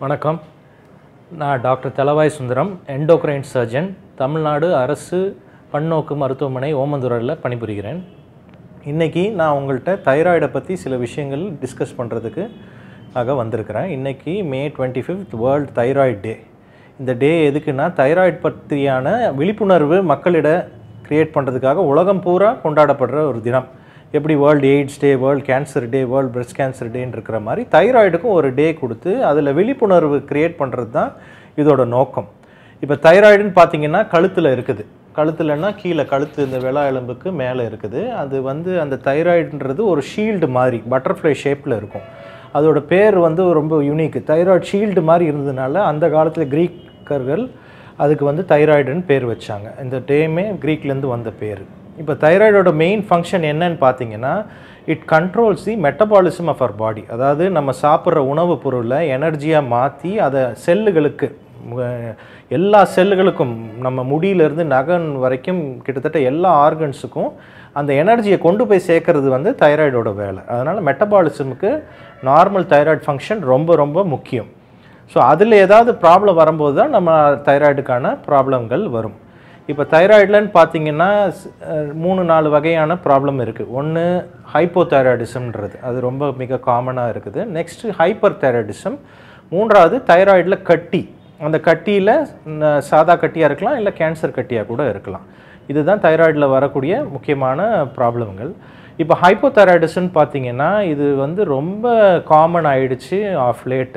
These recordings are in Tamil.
வணக்கம் நான் doctor Thalavai Sundaram endocrine surgeon Tamil Nadu அரசு பன்னோக்கு மருத்துவமனை ஓமந்துறையில் பணிபுரிகிறேன் இன்றைக்கி நான் உங்கள்கிட்ட தைராய்டை பற்றி சில விஷயங்கள் டிஸ்கஸ் பண்ணுறதுக்கு ஆக வந்திருக்கிறேன் இன்றைக்கி May twenty fifth world thyroid day இந்த டே எதுக்குன்னா தைராய்டு பற்றியான விழிப்புணர்வு மக்களிட கிரியேட் பண்ணுறதுக்காக உலகம் பூரா கொண்டாடப்படுற ஒரு தினம் எப்படி world AIDS day world cancer day world breast cancer டேன்னு இருக்கிற மாதிரி தைராய்டுக்கும் ஒரு டே கொடுத்து அதில் விழிப்புணர்வு கிரியேட் பண்ணுறது தான் இதோட நோக்கம் இப்போ தைராய்டுன்னு பார்த்தீங்கன்னா கழுத்தில் இருக்குது கழுத்துலன்னா கீழே கழுத்து இந்த விழா எலும்புக்கு மேலே இருக்குது அது வந்து அந்த தைராய்டுன்றது ஒரு ஷீல்டு மாதிரி பட்டர்ஃப்ளை ஷேப்பில் இருக்கும் அதோட பேர் வந்து ரொம்ப யூனிக் தைராய்டு ஷீல்டு மாதிரி இருந்ததுனால அந்த காலத்தில் கிரீக்கர்கள் அதுக்கு வந்து தைராய்டுன்னு பேர் வச்சாங்க இந்த டேமே க்ரீக்லேருந்து வந்த பேர் இப்போ தைராய்டோட மெயின் ஃபங்க்ஷன் என்னன்னு பார்த்தீங்கன்னா it controls the metabolism of our body அதாவது நம்ம சாப்பிட்ற உணவுப் பொருளை எனர்ஜியாக மாற்றி அதை செல்லுகளுக்கு ம- எல்லா செல்லுகளுக்கும் நம்ம முடியிலேருந்து நகன் வரைக்கும் கிட்டத்தட்ட எல்லா ஆர்கன்ஸுக்கும் அந்த எனர்ஜியை கொண்டு போய் சேர்க்கறது வந்து தைராய்டோட வேலை அதனால் மெட்டபாலிசமுக்கு நார்மல் தைராய்டு ஃபங்க்ஷன் ரொம்ப ரொம்ப முக்கியம் ஸோ அதில் ஏதாவது ப்ராப்ளம் வரும்போது தான் நம்ம தைராய்டுக்கான ப்ராப்ளங்கள் வரும் இப்போ தைராய்டுலன்னு பார்த்தீங்கன்னா ஸ்- அஹ் மூணு நாலு வகையான ப்ராப்ளம் இருக்குது ஒன்று ஹைப்போதைராய்டிசம்ன்றது அது ரொம்ப மிக காமனாக இருக்குது நெக்ஸ்ட்டு ஹைப்பர் தைராய்டிசம் மூன்றாவது தைராய்டில் கட்டி அந்த கட்டியில் சாதா கட்டியாக இருக்கலாம் இல்லை கேன்சர் கட்டியாக கூட இருக்கலாம் இதுதான் தைராய்டில் வரக்கூடிய முக்கியமான ப்ராப்ளம்கள் இப்போ ஹைப்போதைராய்டிசம்னு பார்த்தீங்கன்னா இது வந்து ரொம்ப காமன் ஆயிடுச்சு ஆஃப் லேட்டு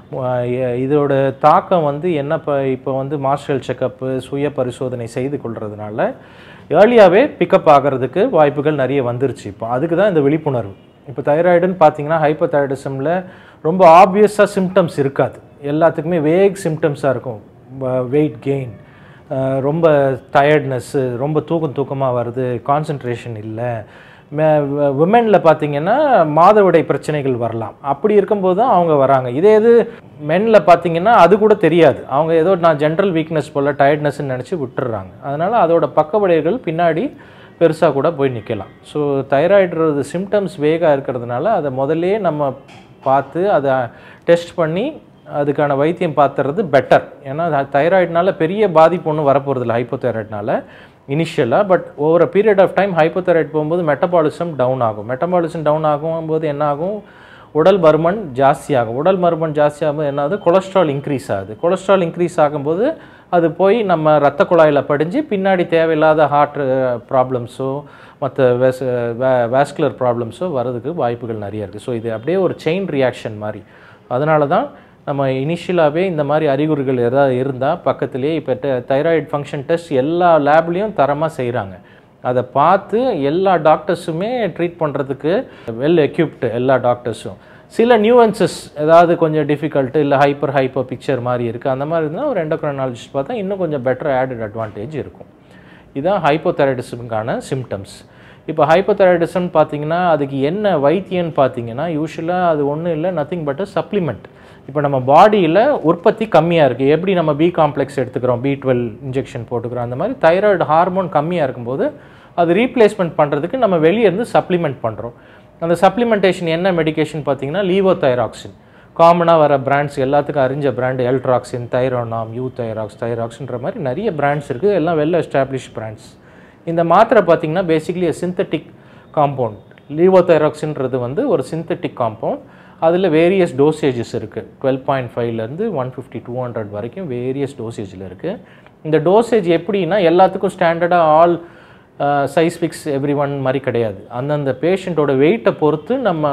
இதோட தாக்கம் வந்து என்ன இப்போ இப்போ வந்து மாஸ்டல் செக்கப்பு சுய பரிசோதனை செய்து கொள்றதுனால ஏர்லியாகவே பிக்கப் ஆகிறதுக்கு வாய்ப்புகள் நிறைய வந்துருச்சு இப்போ அதுக்கு தான் இந்த விழிப்புணர்வு இப்போ தைராய்டுன்னு பார்த்தீங்கன்னா ஹைப்போதைராய்டிசமில் ரொம்ப ஆப்வியஸாக சிம்டம்ஸ் இருக்காது எல்லாத்துக்குமே வேக் சிம்டம்ஸாக இருக்கும் வெயிட் கெயின் ரொம்ப டயர்ட்னஸ்ஸு ரொம்ப தூக்கம் தூக்கமாக வருது கான்சன்ட்ரேஷன் இல்லை விமெனில் பார்த்தீங்கன்னா மாதவிடை பிரச்சனைகள் வரலாம் அப்படி இருக்கும்போது தான் அவங்க வராங்க இதே இது மென்னில் பார்த்தீங்கன்னா அது கூட தெரியாது அவங்க ஏதோ நான் ஜென்ரல் வீக்னஸ் போல் டயர்ட்னஸ்ன்னு நினச்சி விட்டுறாங்க அதனால் அதோட பக்க விளைவுகள் பின்னாடி பெருசாக கூட போய் நிற்கலாம் ஸோ தைராய்டுறது சிம்டம்ஸ் வேகாக இருக்கிறதுனால அதை முதல்லயே நம்ம பார்த்து அதை டெஸ்ட் பண்ணி அதுக்கான வைத்தியம் பார்த்துறது பெட்டர் ஏன்னா தைராய்டுனால பெரிய பாதிப்பு ஒன்றும் வரப்போகிறதில்ல ஹைப்போதைராய்டுனால இனிஷியலாக but over a period of time hypothyroid போகும்போது மெட்டபாலிசம் டவுன் ஆகும் மெட்டபாலிசம் டவுன் ஆகும்போது என்ன ஆகும் உடல் பருமன் ஜாஸ்தியாகும் உடல் பருமன் ஜாஸ்தியாகும்போது என்ன ஆகுது கொலஸ்ட்ரால் இன்க்ரீஸ் ஆகுது கொலஸ்ட்ரால் இன்க்ரீஸ் ஆகும்போது அது போய் நம்ம ரத்த குழாயில் படிஞ்சு பின்னாடி தேவையில்லாத ஹார்ட் ப்ராப்ளம்ஸோ மற்ற வேஸ் வேஸ்குலர் ப்ராப்ளம்ஸோ வரதுக்கு வாய்ப்புகள் நிறைய இருக்குது ஸோ இது அப்படியே ஒரு செயின் ரியாக்ஷன் மாதிரி அதனால தான் நம்ம இனிஷியலாகவே இந்த மாதிரி அறிகுறிகள் ஏதாவது இருந்தால் பக்கத்துலேயே இப்போ தைராய்டு ஃபங்க்ஷன் டெஸ்ட் எல்லா லேப்லேயும் தரமாக செய்கிறாங்க அதை பார்த்து எல்லா டாக்டர்ஸுமே ட்ரீட் பண்ணுறதுக்கு வெல் எக்யூப்டு எல்லா டாக்டர்ஸும் சில நியூவன்சஸ் ஏதாவது கொஞ்சம் டிஃபிகல்ட்டு இல்லை ஹைப்பர் ஹைப்போ பிக்சர் மாதிரி இருக்குது அந்த மாதிரி இருந்தால் ஒரு எண்டோக்ரனாலஜிஸ்ட் பார்த்தா இன்னும் கொஞ்சம் பெட்டர் ஆடட் அட்வான்டேஜ் இருக்கும் இதுதான் ஹைப்போதைராய்டிசமுக்கான சிம்டம்ஸ் இப்போ ஹைப்போதைராய்டிசம் பார்த்தீங்கன்னா அதுக்கு என்ன வைத்தியம்னு பார்த்தீங்கன்னா யூஸ்வலாக அது ஒன்றும் இல்லை நத்திங் பட் சப்ளிமெண்ட் இப்போ நம்ம பாடியில் உற்பத்தி கம்மியாக இருக்குது எப்படி நம்ம பி காம்ப்ளெக்ஸ் எடுத்துக்கிறோம் பி டுவெல் இன்ஜெக்ஷன் போட்டுக்கிறோம் அந்த மாதிரி தைராய்டு ஹார்மோன் கம்மியாக இருக்கும்போது அது ரீப்ளேஸ்மெண்ட் பண்ணுறதுக்கு நம்ம வெளியே இருந்து சப்ளிமெண்ட் பண்ணுறோம் அந்த சப்ளிமெண்டேஷன் என்ன மெடிகேஷன் பார்த்தீங்கன்னா லீவோதைராக்சின் காமனாக வர பிராண்ட்ஸ் எல்லாத்துக்கும் அறிஞ்ச brand Eltroxin Thyronorm Euthyrox தைராக்ஸ்ன்ற மாதிரி நிறைய பிராண்ட்ஸ் இருக்குது எல்லாம் வெல் எஸ்டாப்ளிஷ் பிராண்ட்ஸ் இந்த மாத்திரை பார்த்தீங்கன்னா பேசிக்கலி சிந்தட்டிக் காம்பவுண்ட் லீவோதைராக்சின்றது வந்து ஒரு சிந்தட்டிக் காம்பவுண்ட் அதில் வேரியஸ் டோசேஜஸ் இருக்குது டுவெல் பாயிண்ட் ஃபைவ்லேருந்து ஒன் ஃபிஃப்டி டூ ஹண்ட்ரட் வரைக்கும் வேரியஸ் டோசேஜில் இருக்குது இந்த டோசேஜ் எப்படின்னா எல்லாத்துக்கும் ஸ்டாண்டர்டாக all size fix every one மாதிரி கிடையாது அந்தந்த பேஷண்ட்டோட வெயிட்டை பொறுத்து நம்ம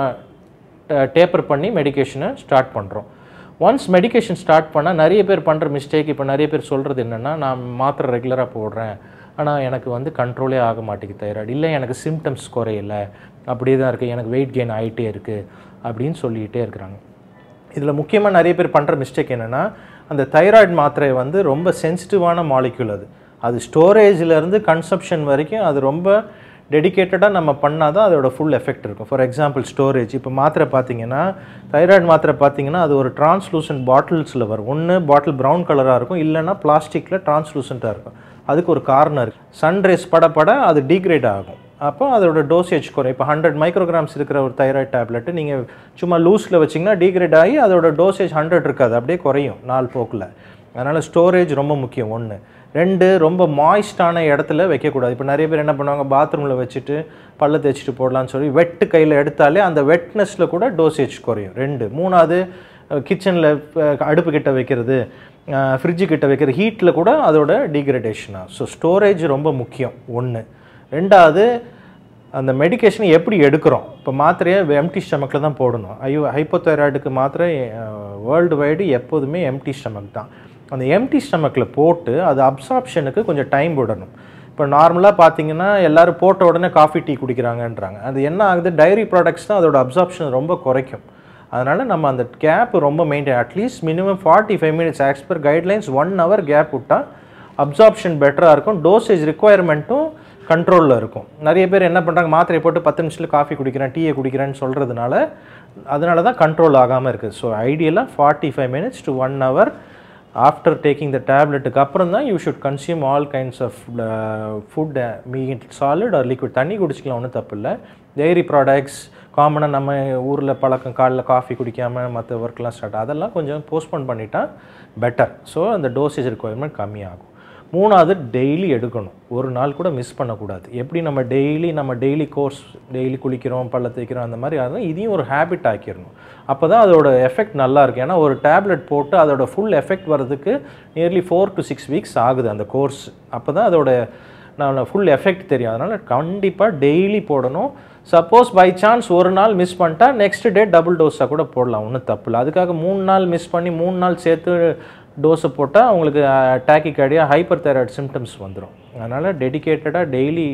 டேப்பர் பண்ணி மெடிகேஷனை ஸ்டார்ட் பண்ணுறோம் ஒன்ஸ் மெடிகேஷன் ஸ்டார்ட் பண்ணால் நிறைய பேர் பண்ணுற மிஸ்டேக் இப்போ நிறைய பேர் சொல்கிறது என்னென்னா நான் மாத்திரை ரெகுலராக போடுறேன் ஆனால் எனக்கு வந்து கண்ட்ரோலே ஆக மாட்டேங்குது தைராய்டு இல்லை எனக்கு சிம்டம்ஸ் குறையல அப்படியே தான் இருக்குது எனக்கு வெயிட் கெயின் ஆகிட்டே இருக்குது அப்படின்னு சொல்லிகிட்டே இருக்கிறாங்க இதில் முக்கியமாக நிறைய பேர் பண்ணுற மிஸ்டேக் என்னென்னா அந்த தைராய்டு மாத்திரை வந்து ரொம்ப சென்சிட்டிவான மாலிக்யூல் அது அது ஸ்டோரேஜ்லேருந்து கன்சப்ஷன் வரைக்கும் அது ரொம்ப டெடிகேட்டடாக நம்ம பண்ணால் தான் அதோட ஃபுல் எஃபெக்ட் இருக்கும் ஃபார் எக்ஸாம்பிள் ஸ்டோரேஜ் இப்போ மாத்திரை பார்த்தீங்கன்னா தைராய்டு மாத்திரை பார்த்தீங்கன்னா அது ஒரு டிரான்ஸ்லூசன்ட் பாட்டில்ஸில் வரும் ஒன்று பாட்டில் ப்ரௌன் கலராக இருக்கும் இல்லைன்னா பிளாஸ்டிக்கில் டிரான்ஸ்லூசண்ட்டாக இருக்கும் அதுக்கு ஒரு காரணம் இருக்குது சன்ரேஸ் பட பட அது டீக்ரேட் ஆகும் அப்போ அதோட டோசேஜ் குறையும் இப்போ ஹண்ட்ரட் மைக்ரோகிராம்ஸ் இருக்கிற ஒரு தைராய்டு டேப்லெட்டு நீங்கள் சும்மா லூஸில் வச்சிங்கன்னா டீக்ரேட் ஆகி அதோட டோசேஜ் ஹண்ட்ரட் இருக்காது அப்படியே குறையும் நாள் போக்கில் அதனால் ஸ்டோரேஜ் ரொம்ப முக்கியம் ஒன்று ரெண்டு ரொம்ப மாய்ஸ்டான இடத்துல வைக்கக்கூடாது இப்போ நிறைய பேர் என்ன பண்ணுவாங்க பாத்ரூமில் வச்சுட்டு பல்ல தேய்ச்சிட்டு போடலான்னு சொல்லி வெட்டு கையில் எடுத்தாலே அந்த வெட்னஸில் கூட டோசேஜ் குறையும் ரெண்டு மூணாவது கிச்சனில் அடுப்பு கிட்ட வைக்கிறது ஃப்ரிட்ஜு கிட்ட வைக்கிற ஹீட்டில் கூட அதோட டீக்ரடேஷன் ஆகும் ஸோ ஸ்டோரேஜ் ரொம்ப முக்கியம் ஒன்று ரெண்டாவது அந்த மெடிகேஷனை எப்படி எடுக்கிறோம் இப்போ மாத்திரையை எம்டி ஸ்டமக்கில் தான் போடணும் ஐயோ ஹைப்போதைராய்டுக்கு மாத்திரை வேர்ல்டு வைடு எப்போதுமே எம்டி ஸ்டமக் தான் அந்த எம்டி ஸ்டமக்கில் போட்டு அது அப்சார்ப்ஷனுக்கு கொஞ்சம் டைம் விடணும் இப்போ நார்மலாக பார்த்தீங்கன்னா எல்லோரும் போட்ட உடனே காஃபி டீ குடிக்கிறாங்கன்றாங்க அது என்ன ஆகுது டைரி ப்ராடக்ட்ஸ் தான் அதோட அப்சார்ப்ஷன் ரொம்ப குறைக்கும் அதனால் நம்ம அந்த கேப் ரொம்ப maintain at least minimum forty five minutes as per guidelines one hour gap விட்டால் அப்சார்ப்ஷன் பெட்டராக இருக்கும் டோசேஜ் ரிக்குவயர்மெண்ட்டும் கண்ட்ரோலில் இருக்கும் நிறைய பேர் என்ன பண்ணுறாங்க மாத்திரையை போட்டு பத்து நிமிஷத்தில் காஃபி குடிக்கிறேன் டீயை குடிக்கிறேன்னு சொல்கிறதுனால அதனால தான் கண்ட்ரோல் ஆகாமல் இருக்குது ஸோ ஐடியலாக forty five minutes to one hour after taking the டேப்லெட்டுக்கு அப்புறம் தான் you should consume all kinds of food meat solid or liquid தண்ணி குடிச்சிக்கலாம் ஒன்றும் தப்பு இல்லை டெய்ரி ப்ராடக்ட்ஸ் காமனாக நம்ம ஊரில் பழக்கம் காலைல காஃபி குடிக்காமல் மற்ற ஒர்க்லாம் ஸ்டார்ட் அதெல்லாம் கொஞ்சம் போஸ்ட்போன் பண்ணிட்டா பெட்டர் ஸோ அந்த டோசேஜ் ரிக்குவயர்மெண்ட் கம்மியாகும் மூணாவது டெய்லி எடுக்கணும் ஒரு நாள் கூட மிஸ் பண்ணக்கூடாது எப்படி நம்ம டெய்லி நம்ம டெய்லி கோர்ஸ் டெய்லி குளிக்கிறோம் பல்ல தேய்க்கிறோம் அந்த மாதிரி அதான் இதையும் ஒரு ஹேபிட் ஆக்கிடணும் அப்போ தான் அதோட எஃபெக்ட் நல்லா இருக்கும் ஏன்னா ஒரு டேப்லெட் போட்டு அதோட ஃபுல் எஃபெக்ட் வர்றதுக்கு nearly four to six weeks ஆகுது அந்த கோர்ஸ் அப்போ தான் அதோட நான் ஃபுல் எஃபெக்ட் தெரியும் அதனால் கண்டிப்பாக டெய்லி போடணும் சப்போஸ் பை சான்ஸ் ஒரு நாள் மிஸ் பண்ணிட்டா நெக்ஸ்ட் டே டபுள் டோஸாக கூட போடலாம் ஒன்றும் தப்பு இல்லை அதுக்காக மூணு நாள் மிஸ் பண்ணி மூணு நாள் சேர்த்து டோஸை போட்டால் உங்களுக்கு டேக்கிகார்டியா ஹைப்பர் தைராய்டு சிம்டம்ஸ் வந்துடும் அதனால் டெடிக்கேட்டடாக daily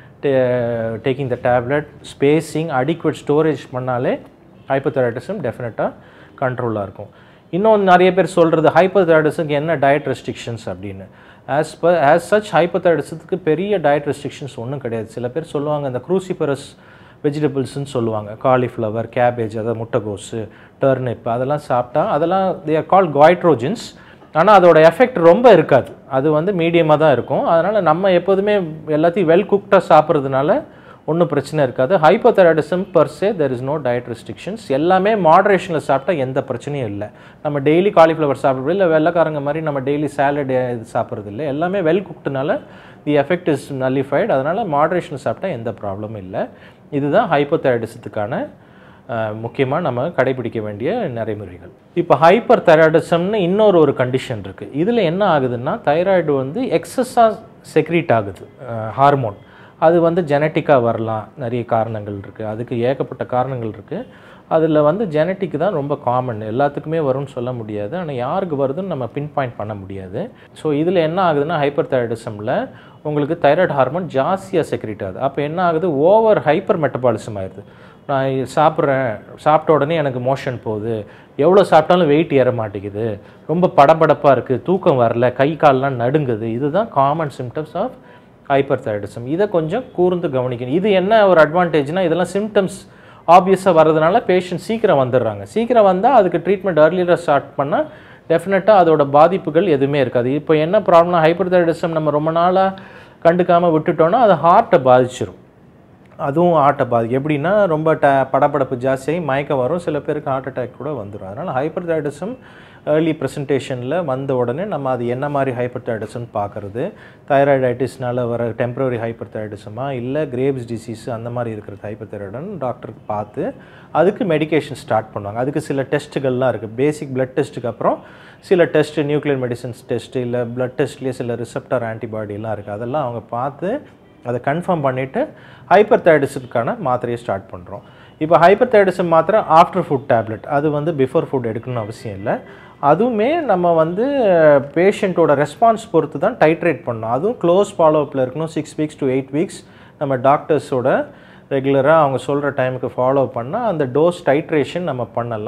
taking the tablet spacing adequate storage பண்ணாலே ஹைப்பர் தைராய்டிசம் டெஃபினட்டாக கண்ட்ரோலாக இருக்கும் இன்னொன்று நிறைய பேர் சொல்கிறது ஹைப்பர் தைராய்டிஸுக்கு என்ன டயட் ரெஸ்ட்ரிக்ஷன்ஸ் அப்படின்னு ஆஸ் பர் ஆஸ் சச் ஹைப்பர் தைராய்டிஸத்துக்கு பெரிய டயட் ரெஸ்ட்ரிக்ஷன்ஸ் ஒன்றும் கிடையாது சில பேர் சொல்லுவாங்க இந்த க்ரூசிபரஸ் வெஜிடபிள்ஸ்னு சொல்லுவாங்க காலிஃப்ளவர் கேபேஜ் அதாவது முட்டைகோஸு டர்னிப் அதெல்லாம் சாப்பிட்டா அதெல்லாம் தே ஆர் கால் குவாய்ட்ரோஜன்ஸ் ஆனால் அதோட எஃபெக்ட் ரொம்ப இருக்காது அது வந்து மீடியமாக தான் இருக்கும் அதனால் நம்ம எப்போதுமே எல்லாத்தையும் வெல் குக்டாக சாப்பிட்றதுனால ஒன்றும் பிரச்சனை இருக்காது hypothyroidism per se there is no diet restrictions எல்லாமே மாடரேஷனில் சாப்பிட்டா எந்த பிரச்சனையும் இல்லை நம்ம டெய்லி காலிஃப்ளவர் சாப்பிட்றது இல்லை வெள்ளைக்காரங்க மாதிரி நம்ம டெய்லி சாலட் இது சாப்பிட்றது இல்லை எல்லாமே வெல் குக்டுனால தி எஃபெக்ட் இஸ் நல்லிஃபைடு அதனால் மாடரேஷன் சாப்பிட்டா எந்த ப்ராப்ளமும் இல்லை இதுதான் ஹைப்போதைராய்டிசத்துக்கான முக்கியமாக நம்ம கடைபிடிக்க வேண்டிய நடைமுறைகள் இப்போ ஹைப்பர் தைராய்டிசம்னு இன்னொரு ஒரு கண்டிஷன் இருக்குது இதில் என்ன ஆகுதுன்னா தைராய்டு வந்து எக்ஸஸாக செக்ரீட் ஆகுது ஹார்மோன் அது வந்து ஜெனட்டிக்காக வரலாம் நிறைய காரணங்கள் இருக்குது அதுக்கு ஏகப்பட்ட காரணங்கள் இருக்குது அதில் வந்து ஜெனட்டிக் தான் ரொம்ப காமன் எல்லாத்துக்குமே வரும்னு சொல்ல முடியாது ஆனால் யாருக்கு வருதுன்னு நம்ம பின் பாயிண்ட் பண்ண முடியாது ஸோ இதில் என்ன ஆகுதுன்னா ஹைப்பர் தைராய்டிசமில் உங்களுக்கு தைராய்டு ஹார்மோன் ஜாஸ்தியாக செக்ரேட் ஆகுது அப்போ என்ன ஆகுது ஓவர் ஹைப்பர் மெட்டபாலிசம் ஆயிடுது நான் சாப்பிட்றேன் சாப்பிட்ட உடனே எனக்கு மோஷன் போகுது எவ்வளோ சாப்பிட்டாலும் வெயிட் ஏற மாட்டேங்குது ரொம்ப படபடப்பாக இருக்குது தூக்கம் வரல கை கால்லாம் நடுங்குது இதுதான் common symptoms of hyperthyroidism இதை கொஞ்சம் கூர்ந்து கவனிக்கணும் இது என்ன ஒரு அட்வான்டேஜ்னால் இதெல்லாம் சிம்டம்ஸ் ஆப்வியஸாக வர்றதுனால பேஷண்ட் சீக்கிரம் வந்துடுறாங்க சீக்கிரம் வந்தால் அதுக்கு ட்ரீட்மெண்ட் அர்லியராக ஸ்டார்ட் பண்ணால் டெஃபினட்டாக அதோட பாதிப்புகள் எதுவுமே இருக்காது இப்போ என்ன ப்ராப்ளம்னா ஹைப்பர் தைராய்டிசம் நம்ம ரொம்ப நாளாக கண்டுக்காமல் விட்டுட்டோன்னா அது ஹார்ட்டை பாதிச்சிரும் அதுவும் ஹார்ட்டை பாதிக்கும் எப்படின்னா ரொம்ப ட படபடப்பு ஜாஸ்தியாகி மயக்கம் வரும் சில பேருக்கு ஹார்ட் அட்டாக் கூட வந்துடும் அதனால் ஹைப்பர் தைராய்டிசம் ஏர்லி ப்ரெசன்டேஷனில் வந்த உடனே நம்ம அது என்ன மாதிரி ஹைப்பர் தைராய்டிசம் பார்க்குறது தைராய்டைட்டிஸ்னால வர டெம்பரரி ஹைப்பர் தைராய்டிசமா இல்லை கிரேவ்ஸ் டிசீஸ் அந்த மாதிரி இருக்கிற ஹைப்பர் தைராய்டன் டாக்டருக்கு பார்த்து அதுக்கு மெடிகேஷன் ஸ்டார்ட் பண்ணுவாங்க அதுக்கு சில டெஸ்ட்டுகள்லாம் இருக்குது பேசிக் பிளட் டெஸ்ட்டுக்கு அப்புறம் சில டெஸ்ட் நியூக்ளியர் மெடிசன்ஸ் டெஸ்ட் இல்லை பிளட் டெஸ்ட்லேயே சில ரிசப்டர் ஆன்டிபாடிலாம் இருக்குது அதெல்லாம் அவங்க பார்த்து அதை கன்ஃபார்ம் பண்ணிவிட்டு ஹைப்பர் தைராய்டிஸுக்கான மாத்திரையை ஸ்டார்ட் பண்ணுறோம் இப்போ ஹைப்பர் தைராய்டிசம் மாத்திரை ஆஃப்டர் ஃபுட் டேப்லெட் அது வந்து பிஃபோர் ஃபுட் எடுக்கணும்னு அவசியம் இல்லை அதுவுமே நம்ம வந்து பேஷண்ட்டோட ரெஸ்பான்ஸ் பொறுத்து தான் டைட்ரேட் பண்ணணும் அதுவும் க்ளோஸ் ஃபாலோஅப்பில் இருக்கணும் six weeks to eight weeks நம்ம டாக்டர்ஸோட ரெகுலராக அவங்க சொல்கிற டைமுக்கு ஃபாலோ பண்ணால் அந்த டோஸ் டைட்ரேஷன் நம்ம பண்ணலாம்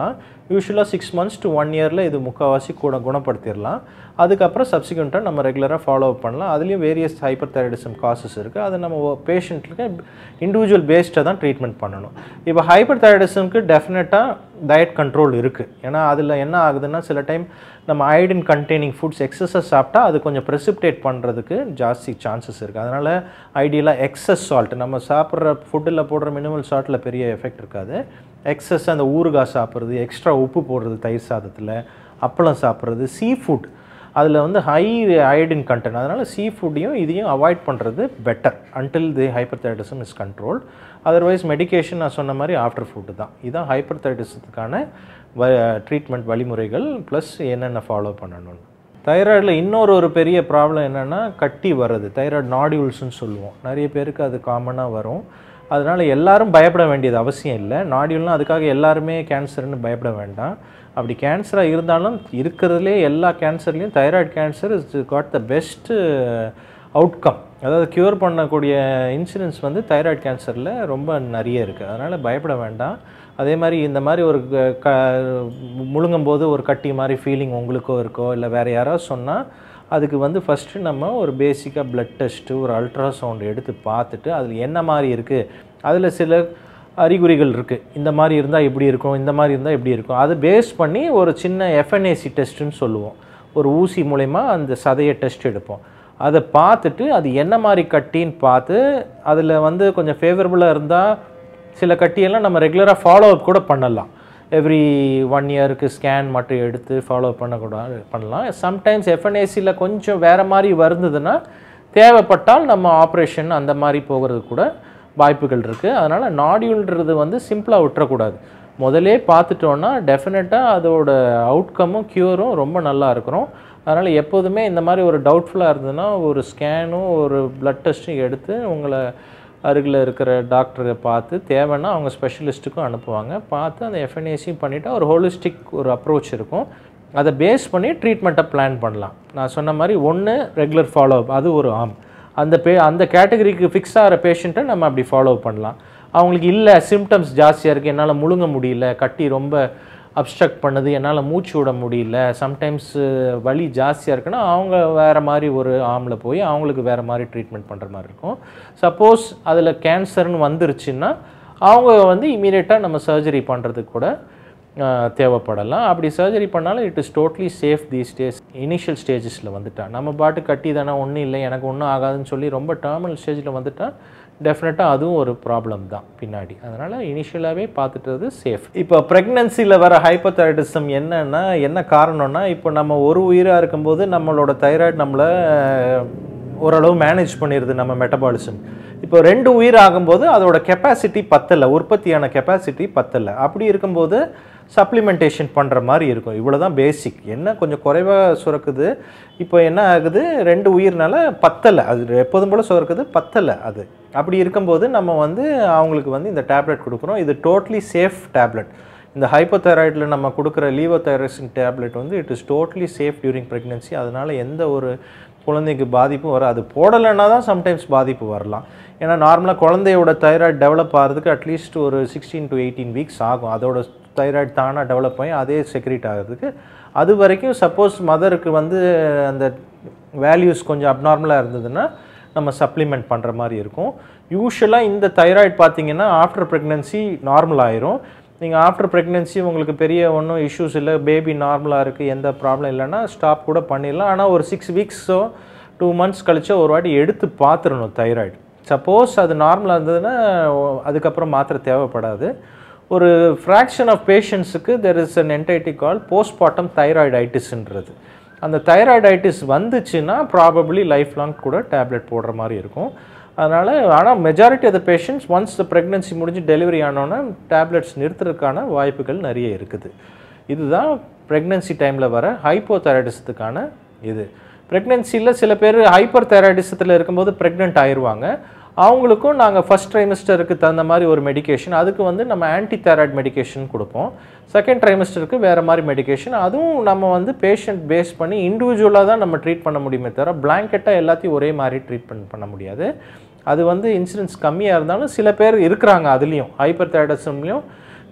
யூஸ்வலாக சிக்ஸ் மந்த்ஸ் டு ஒன் இயரில் இது முக்கால்வாசி கூட குணப்படுத்திடலாம் அதுக்கப்புறம் சப்சிக்வெண்ட்டாக நம்ம ரெகுலராக ஃபாலோ அப் பண்ணலாம் அதுலேயும் வேரியஸ் ஹைப்பர் தைராய்டிசம் காசஸ் இருக்குது அதை நம்ம பேஷண்ட்டுக்கு இண்டிவிஜுவல் பேஸ்டாக தான் ட்ரீட்மெண்ட் பண்ணணும் இப்போ ஹைப்பர் தைராய்டிசம்க்கு டெஃபினட்டாக டயட் கண்ட்ரோல் இருக்குது ஏன்னா அதில் என்ன ஆகுதுன்னா சில டைம் நம்ம அயடின் கண்டெய்னிங் ஃபுட்ஸ் எக்ஸஸஸ் சாப்பிட்டா அது கொஞ்சம் ப்ரெசிப்டேட் பண்ணுறதுக்கு ஜாஸ்தி சான்சஸ் இருக்குது அதனால் ஐடியலாக எக்ஸஸ் சால்ட் நம்ம சாப்பிட்ற ஃபுட்டில் போடுற மினிமல் சால்ட்டில் பெரிய எஃபெக்ட் இருக்காது எக்ஸஸ் அந்த ஊறுகாய் சாப்பிட்றது எக்ஸ்ட்ரா உப்பு போடுறது தயிர் சாதத்தில் அப்பளம் சாப்பிட்றது சீ ஃபுட் அதில் வந்து ஹை அயடின் கண்டென்ட் அதனால் சீ ஃபுட்டையும் இதையும் அவாய்ட் பண்ணுறது better until the hyperthyroidism is control otherwise medication நான் சொன்ன மாதிரி ஆஃப்டர் ஃபுட்டு தான் இதுதான் ஹைப்பர் தைரடிசத்துக்கான வ ட்ரீட்மெண்ட் வழிமுறைகள் ப்ளஸ் என்னென்ன ஃபாலோ பண்ணணும்னு தைராய்டில் இன்னொரு ஒரு பெரிய ப்ராப்ளம் என்னென்னா கட்டி வர்றது தைராய்டு நாடியூல்ஸ்னு சொல்லுவோம் நிறைய பேருக்கு அது காமனாக வரும் அதனால் எல்லாரும் பயப்பட வேண்டியது அவசியம் இல்லை நாடியூல்னால் அதுக்காக எல்லாருமே கேன்சர்னு பயப்பட வேண்டாம் அப்படி கேன்சராக இருந்தாலும் இருக்கிறதுலே எல்லா கேன்சர்லேயும் thyroid cancer is got the best outcome அதாவது க்யூர் பண்ணக்கூடிய இன்சூரன்ஸ் வந்து தைராய்டு கேன்சரில் ரொம்ப நிறைய இருக்குது அதனால் பயப்பட வேண்டாம் அதே மாதிரி இந்த மாதிரி ஒரு க- க முழுங்கும் போது ஒரு கட்டி மாதிரி ஃபீலிங் உங்களுக்கோ இருக்கோ இல்லை வேறு யாராவது சொன்னால் அதுக்கு வந்து ஃபஸ்ட்டு நம்ம ஒரு பேசிக்காக பிளட் டெஸ்ட்டு ஒரு அல்ட்ராசவுண்ட் எடுத்து பார்த்துட்டு அதில் என்ன மாதிரி இருக்குது அதில் சில அறிகுறிகள் இருக்குது இந்த மாதிரி இருந்தால் இப்படி இருக்கும் இந்த மாதிரி இருந்தால் இப்படி இருக்கும் அது பேஸ் பண்ணி ஒரு சின்ன எஃப்என்ஏசி டெஸ்ட்டுன்னு சொல்லுவோம் ஒரு ஊசி மூலயமா அந்த சதையை டெஸ்ட் எடுப்போம் அதை பார்த்துட்டு அது என்ன மாதிரி கட்டின்னு பார்த்து அதில் வந்து கொஞ்சம் ஃபேவரபுளாக இருந்தால் சில கட்டியெல்லாம் நம்ம ரெகுலராக ஃபாலோ அப் கூட பண்ணலாம் எவ்ரி ஒன் இயருக்கு ஸ்கேன் மட்டும் எடுத்து ஃபாலோ பண்ணக்கூடாது பண்ணலாம் சம்டைம்ஸ் எஃப்என்ஏசியில் கொஞ்சம் வேறு மாதிரி வருந்ததுன்னா தேவைப்பட்டால் நம்ம ஆப்ரேஷன் அந்த மாதிரி போகிறது கூட வாய்ப்புகள் இருக்குது அதனால் நாடியூல்ன்றது வந்து சிம்பிளாக விட்டுறக்கூடாது முதலே பார்த்துட்டோன்னா டெஃபினட்டாக அதோட அவுட்கமும் க்யூரும் ரொம்ப நல்லா இருக்கிறோம் அதனால் எப்போதுமே இந்த மாதிரி ஒரு டவுட்ஃபுல்லாக இருந்ததுன்னா ஒரு ஸ்கேனும் ஒரு பிளட் டெஸ்ட்டும் எடுத்து உங்களை அருகில் இருக்கிற டாக்டரை பார்த்து தேவைன்னா அவங்க ஸ்பெஷலிஸ்ட்டுக்கும் அனுப்புவாங்க பார்த்து அந்த எஃப்என்ஏசியும் பண்ணிவிட்டா ஒரு ஹோலிஸ்டிக் ஒரு அப்ரோச் இருக்கும் அதை பேஸ் பண்ணி ட்ரீட்மெண்ட்டை பிளான் பண்ணலாம் நான் சொன்ன மாதிரி ஒன்று ரெகுலர் ஃபாலோ அது ஒரு ஆம் அந்த பே அந்த கேட்டகரிக்கு ஃபிக்ஸ் ஆகிற பேஷண்ட்டை நம்ம அப்படி ஃபாலோ பண்ணலாம் அவங்களுக்கு இல்லை சிம்டம்ஸ் ஜாஸ்தியாக இருக்குது என்னால் முழுங்க முடியல கட்டி ரொம்ப அப்ஸ்ட்ரக்ட் பண்ணுது என்னால் மூச்சு விட முடியல சம்டைம்ஸ் வலி ஜாஸ்தியாக இருக்குன்னா அவங்க வேறு மாதிரி ஒரு ஆமில் போய் அவங்களுக்கு வேறு மாதிரி ட்ரீட்மெண்ட் பண்ணுற மாதிரி இருக்கும் சப்போஸ் அதில் கேன்சர்னு வந்துருச்சுன்னா அவங்க வந்து இமீடியட்டாக நம்ம சர்ஜரி பண்ணுறதுக்கு கூட ஆஹ், தேவைப்படலாம் அப்படி சர்ஜரி பண்ணாலும் it is totally safe the stage initial ஸ்டேஜஸில் வந்துட்டா நம்ம பாட்டு கட்டி தானே ஒன்றும் இல்லை எனக்கு ஒன்றும் ஆகாதுன்னு சொல்லி ரொம்ப டெர்மினல் ஸ்டேஜில் வந்துட்டா டெஃபினட்டாக அதுவும் ஒரு ப்ராப்ளம் தான் பின்னாடி அதனால் இனிஷியலாகவே பார்த்துட்டது சேஃப் இப்போ ப்ரெக்னென்சியில் வர ஹைப்போதைராய்டிசம் என்னன்னா என்ன காரணம்னா இப்போ நம்ம ஒரு உயிராக இருக்கும்போது நம்மளோட தைராய்டு நம்மளை ஓரளவு மேனேஜ் பண்ணிடுது நம்ம மெட்டபாலிசம் இப்போ ரெண்டு உயிர் ஆகும்போது அதோட கெப்பாசிட்டி பத்தலை உற்பத்தியான கெப்பாசிட்டி பத்தலை அப்படி இருக்கும்போது சப்ளிமெண்டேஷன் பண்ணுற மாதிரி இருக்கும் இவ்வளோ தான் பேசிக் என்ன கொஞ்சம் குறைவாக சுரக்குது இப்போ என்ன ஆகுது ரெண்டு உயிர்னால பத்தலை அது எப்போதும் போல் சுரக்குது பத்தலை அது அப்படி இருக்கும்போது நம்ம வந்து அவங்களுக்கு வந்து இந்த டேப்லெட் கொடுக்குறோம் இது டோட்லி சேஃப் டேப்லெட் இந்த ஹைப்போதைராய்டில் நம்ம கொடுக்குற லீவோதைரசின் டேப்லெட் வந்து it is totally safe during pregnancy அதனால் எந்த ஒரு குழந்தைக்கு பாதிப்பும் வராது அது போடலைன்னா தான் சம்டைம்ஸ் பாதிப்பு வரலாம் ஏன்னா நார்மலாக குழந்தையோட தைராய்டு டெவலப் ஆகிறதுக்கு அட்லீஸ்ட் ஒரு சிக்ஸ்டீன் டு எயிட்டீன் வீக்ஸ் ஆகும் அதோட தைராய்டு தானாக டெவலப் ஆகி அதே செக்ரேட் ஆகிறதுக்கு அது வரைக்கும் சப்போஸ் மதருக்கு வந்து அந்த வேல்யூஸ் கொஞ்சம் அப்நார்மலாக இருந்ததுன்னா நம்ம சப்ளிமெண்ட் பண்ணுற மாதிரி இருக்கும் யூஸ்வலாக இந்த தைராய்டு பார்த்தீங்கன்னா ஆஃப்டர் ப்ரெக்னென்சி நார்மல் ஆயிரும் நீங்கள் ஆஃப்டர் ப்ரெக்னென்சி உங்களுக்கு பெரிய ஒன்றும் இஷ்யூஸ் இல்லை பேபி நார்மலாக இருக்குது எந்த ப்ராப்ளம் இல்லைன்னா ஸ்டாப் கூட பண்ணிடலாம் ஆனால் ஒரு சிக்ஸ் வீக்ஸோ டூ மந்த்ஸ் கழிச்சோ ஒரு வாட்டி எடுத்து பார்த்துடணும் தைராய்டு சப்போஸ் அது நார்மலாக இருந்ததுன்னா ஓ- அதுக்கப்புறம் மாத்திரை தேவைப்படாது ஒரு ஃப்ராக்ஷன் ஆஃப் பேஷண்ட்ஸுக்கு there is an entity call postmortem தைராய்டைட்டிஸ்ன்றது அந்த தைராய்டைட்டிஸ் வந்துச்சுன்னா ப்ராபப்ளி லைஃப் லாங் கூட டேப்லெட் போடுற மாதிரி இருக்கும் அதனால் ஆனால் majority of the patients once the pregnancy முடிஞ்சு டெலிவரி ஆனோன்னே டேப்லெட்ஸ் நிறுத்துறதுக்கான வாய்ப்புகள் நிறைய இருக்குது இதுதான் ப்ரெக்னென்சி டைமில் வர ஹைப்போதைராய்டிசத்துக்கான இது ப்ரெக்னென்சியில் சில பேர் ஹைப்பர் தைராய்டிசத்தில் இருக்கும்போது ப்ரெக்னென்ட் ஆயிடுவாங்க அவங்களுக்கும் நாங்கள் ஃபஸ்ட் ட்ரைமிஸ்டருக்கு தகுந்த மாதிரி ஒரு மெடிகேஷன் அதுக்கு வந்து நம்ம ஆன்டி தைராய்டு மெடிகேஷன் கொடுப்போம் செகண்ட் ட்ரைமிஸ்டருக்கு வேறு மாதிரி மெடிகேஷன் அதுவும் நம்ம வந்து பேஷண்ட் பேஸ் பண்ணி இண்டிவிஜுவலாக தான் நம்ம ட்ரீட் பண்ண முடியுமே தவிர பிளாங்கெட்டாக எல்லாத்தையும் ஒரே மாதிரி ட்ரீட்மெண்ட் பண்ண முடியாது அது வந்து இன்சூரன்ஸ் கம்மியாக இருந்தாலும் சில பேர் இருக்கிறாங்க அதுலேயும் ஹைப்பர் தைராய்டிசம்லேயும்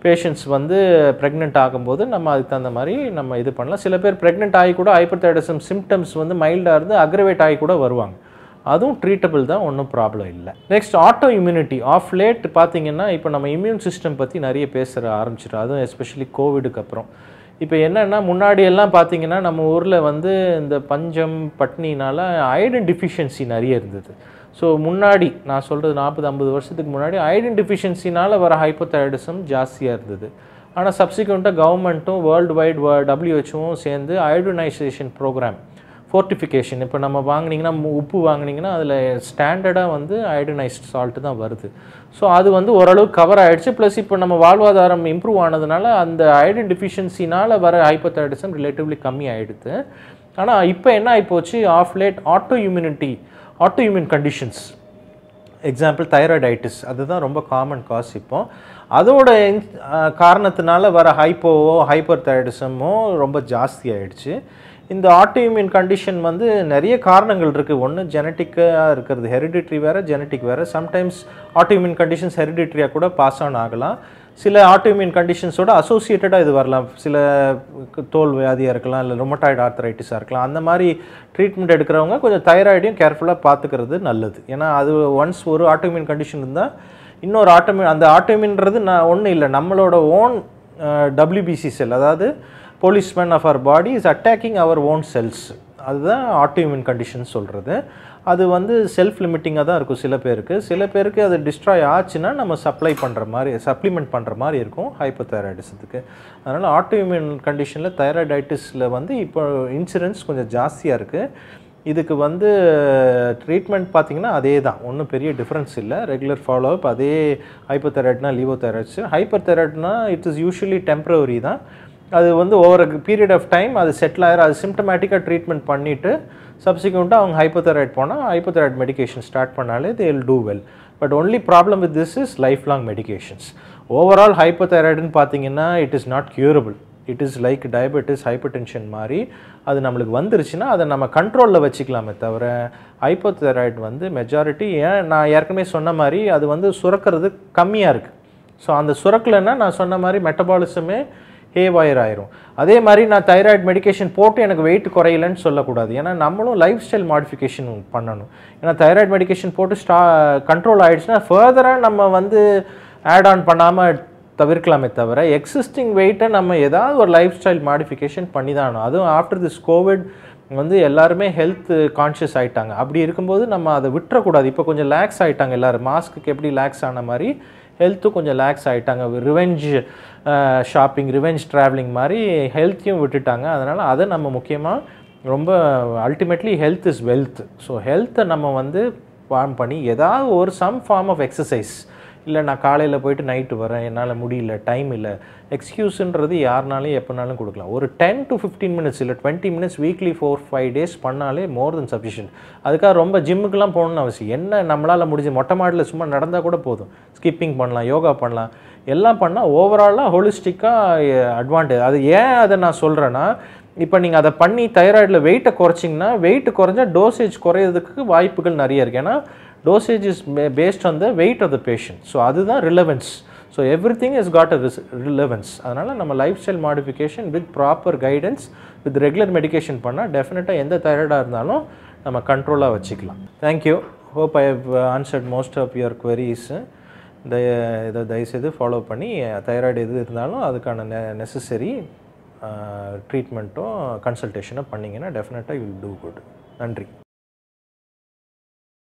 பேஷண்ட்ஸ் வந்து ப்ரெக்னென்ட் ஆகும்போது நம்ம அதுக்கு தகுந்த மாதிரி நம்ம இது பண்ணலாம் சில பேர் ப்ரெக்னென்ட் ஆகி கூட ஹைப்பர்தைரடிசம் சிம்டம்ஸ் வந்து மைல்டாக இருந்து அக்ரவேட் ஆகி கூட வருவாங்க அதுவும் ட்ரீட்டபிள் தான் ஒன்றும் ப்ராப்ளம் இல்லை next auto immunity of late பார்த்தீங்கன்னா இப்போ நம்ம இம்யூன் சிஸ்டம் பற்றி நிறைய பேசுகிற ஆரம்பிச்சிடும் அதுவும் எஸ்பெஷலி கோவிடுக்கு அப்புறம் இப்போ என்னென்னா முன்னாடி எல்லாம் பார்த்தீங்கன்னா நம்ம ஊரில் வந்து இந்த பஞ்சம் பட்னினால அயடன் டிஃபிஷியன்சி நிறைய இருந்தது ஸோ முன்னாடி நான் சொல்கிறது நாற்பது ஐம்பது வருஷத்துக்கு முன்னாடி அயடன் டிஃபிஷியன்சினால் வர ஹைப்போதைரடிசம் ஜாஸ்தியாக இருந்தது ஆனால் சப்சிக்வெண்ட்டாக கவர்மெண்ட்டும் வேர்ல்டு வைட் டபிள்யூஹெச்ஓவும் சேர்ந்து அயோடனைசேஷன் ப்ரோக்ராம் ஃபோர்ட்டிஃபிகேஷன் இப்போ நம்ம வாங்குனீங்கன்னா மு- உப்பு வாங்குனீங்கன்னா அதில் ஸ்டாண்டர்டாக வந்து அயோடனைஸ்ட் சால்ட்டு தான் வருது ஸோ அது வந்து ஓரளவு கவர் ஆயிடுச்சு ப்ளஸ் இப்போ நம்ம வாழ்வாதாரம் இம்ப்ரூவ் ஆனதுனால அந்த அயோடின் டிஃபிஷியன்சினால் வர ஹைப்போதைரடிசம் ரிலேட்டிவ்லி கம்மி ஆயிடுது ஆனால் இப்போ என்ன ஆகிப்போச்சு of late auto immunity auto immune conditions example thyroiditis அதுதான் ரொம்ப காமன் காஸ் இப்போ அதோட இன்- அஹ் காரணத்தினால வர ஹைப்போவோ ஹைப்பர் தைராய்டிசமோ ரொம்ப ஜாஸ்தி ஆயிடுச்சு இந்த ஆட்டோஇம்யூன் கண்டிஷன் வந்து நிறைய காரணங்கள் இருக்குது ஒன்று ஜெனட்டிக்காக இருக்கிறது ஹெரிடிட்ரி வேறு ஜெனட்டிக் வேறு சம்டைம்ஸ் ஆட்டோஇம்யூன் கண்டிஷன்ஸ் ஹெரிடிட்ரியாக கூட பாஸ் ஆன் ஆகலாம் சில ஆட்டோஇம்யூன் கண்டிஷன்ஸோட அசோசியேட்டடாக இது வரலாம் சில தோல் வியாதியாக இருக்கலாம் இல்லை ரொமட்டாய்டு ஆர்த்தரைட்டிஸாக இருக்கலாம் அந்த மாதிரி ட்ரீட்மெண்ட் எடுக்கிறவங்க கொஞ்சம் தைராய்டையும் கேர்ஃபுல்லாக பார்த்துக்கிறது நல்லது ஏன்னா அது ஒன்ஸ் ஒரு ஆட்டோமின் கண்டிஷன் இருந்தால் இன்னொரு ஆட்டோமின் அந்த ஆட்டோமின்றது நான் ஒன்றும் இல்லை நம்மளோட ஓன் டபிள்யூபிசி செல் அதாவது policeman of our body is attacking our own cells அதுதான் ஆட்டோமின் கண்டிஷன் சொல்கிறது அது வந்து செல்ஃப் லிமிட்டிங்காக தான் இருக்கும் சில பேருக்கு சில பேருக்கு அது டிஸ்ட்ராய் ஆச்சுன்னா நம்ம சப்ளை பண்ணுற மாதிரி சப்ளிமெண்ட் பண்ணுற மாதிரி இருக்கும் ஹைப்போதைராய்டிசத்துக்கு அதனால் ஆட்டோஇம்யூன் கண்டிஷனில் தைராய்டைட்டிஸில் வந்து இப்போ இன்சூரன்ஸ் கொஞ்சம் ஜாஸ்தியாக இருக்குது இதுக்கு வந்து ட்ரீட்மெண்ட் பார்த்தீங்கன்னா அதே தான் ஒன்றும் பெரிய டிஃப்ரென்ஸ் இல்லை ரெகுலர் ஃபாலோ அப் அதே ஹைப்போதைராய்ட்னா லீவோதைராய்ட்ஸ் ஹைப்பர் தைராய்ட்னா இட் இஸ் யூஸ்வலி டெம்பரவரி தான் அது வந்து ஓவர் பீரியட் ஆஃப் டைம் அது செட்டில் ஆயிரும் அது சிம்டமேட்டிக்காக ட்ரீட்மெண்ட் பண்ணிவிட்டு சப்சிக்வெண்ட்டாக அவங்க ஹைப்போதைராய்ட் போனால் ஹைப்போதைராய்ட் மெடிகேஷன் ஸ்டார்ட் பண்ணாலே they will do well but only problem with this is life long medications overall ஹைப்போதைராய்டுன்னு பார்த்தீங்கன்னா it is not curable it is like diabetes hypertension மாதிரி அது நம்மளுக்கு வந்துருச்சுன்னா அதை நம்ம கண்ட்ரோலில் வச்சுக்கலாமே தவிர ஹைப்போதைராய்டு வந்து மெஜாரிட்டி ஏன் நான் ஏற்கனவே சொன்ன மாதிரி அது வந்து சுரக்கிறது கம்மியாக இருக்குது ஸோ அந்த சுரக்கலைன்னா நான் சொன்ன மாதிரி மெட்டபாலிசமே ஹேவாயர் ஆயிரும் அதே மாதிரி நான் தைராய்டு மெடிகேஷன் போட்டு எனக்கு வெயிட் குறையலன்னு சொல்லக்கூடாது ஏன்னா நம்மளும் லைஃப் ஸ்டைல் மாடிஃபிகேஷன் பண்ணணும் ஏன்னா தைராய்டு மெடிகேஷன் போட்டு ஸ்டா கண்ட்ரோல் ஆயிடுச்சுன்னா ஃபர்தராக நம்ம வந்து ஆட் ஆன் பண்ணாமல் தவிர்க்கலாமே தவிர எக்ஸிஸ்டிங் வெயிட்டை நம்ம ஏதாவது ஒரு லைஃப் ஸ்டைல் மாடிஃபிகேஷன் பண்ணி தான் ஆகணும் அதுவும் ஆஃப்டர் திஸ் கோவிட் வந்து எல்லாருமே ஹெல்த் கான்ஷியஸ் ஆயிட்டாங்க அப்படி இருக்கும்போது நம்ம அதை விட்டுறக்கூடாது இப்போ கொஞ்சம் லேக்ஸ் ஆயிட்டாங்க எல்லாரும் மாஸ்க்கு எப்படி லேக்ஸ் ஆன மாதிரி ஹெல்த்தும் கொஞ்சம் லேக்ஸ் ஆயிட்டாங்க ரிவெஞ்ச் ஷாப்பிங் ரிவெஞ்ச் ட்ராவலிங் மாதிரி ஹெல்த்தையும் விட்டுட்டாங்க அதனால் அதை நம்ம முக்கியமாக ரொம்ப ultimately health is wealth so ஹெல்த்தை நம்ம வந்து ஃபார்ம் பண்ணி ஏதாவது ஒரு சம் ஃபார்ம் ஆஃப் எக்ஸசைஸ் இல்லை நான் காலையில் போயிட்டு நைட்டு வரேன் என்னால் முடியல டைம் இல்லை எக்ஸ்கியூஸுன்றது யாருனாலையும் எப்போனாலும் கொடுக்கலாம் ஒரு டென் டு ஃபிஃப்டீன் மினிட்ஸ் இல்லை twenty minutes weekly four five days பண்ணாலே மோர் தென் சஃபிஷியன்ட் அதுக்காக ரொம்ப ஜிம்முக்கெலாம் போகணும்னு அவசியம் என்ன நம்மளால் முடிஞ்ச மொட்டை மாடியில் சும்மா நடந்தால் கூட போதும் ஸ்கிப்பிங் பண்ணலாம் யோகா பண்ணலாம் எல்லாம் பண்ணால் ஓவராலாக ஹோலிஸ்டிக்காக அட்வான்டேஜ் அது ஏன் அதை நான் சொல்கிறேன்னா இப்போ நீங்கள் அதை பண்ணி தைராய்டில் வெயிட்டை குறைச்சிங்கன்னா வெயிட் குறைஞ்சா டோசேஜ் குறையிறதுக்கு வாய்ப்புகள் நிறைய இருக்குது ஏன்னா dosage is based on the weight of the patient so அதுதான் relevance so everything is got a relevance அதனால் நம்ம lifestyle modification with proper guidance with regular medication பண்ணால் டெஃபினட்டாக எந்த தைராய்டாக இருந்தாலும் நம்ம கண்ட்ரோலாக வச்சுக்கலாம் thank you hope I have answered most of your queries தய இதை தயவுசெய்து ஃபாலோ பண்ணி தைராய்டு எது இருந்தாலும் அதுக்கான நெ நெசசரி ட்ரீட்மெண்ட்டும் கன்சல்டேஷனும் பண்ணிங்கன்னா டெஃபினட்டாக வில் டூ குட் நன்றி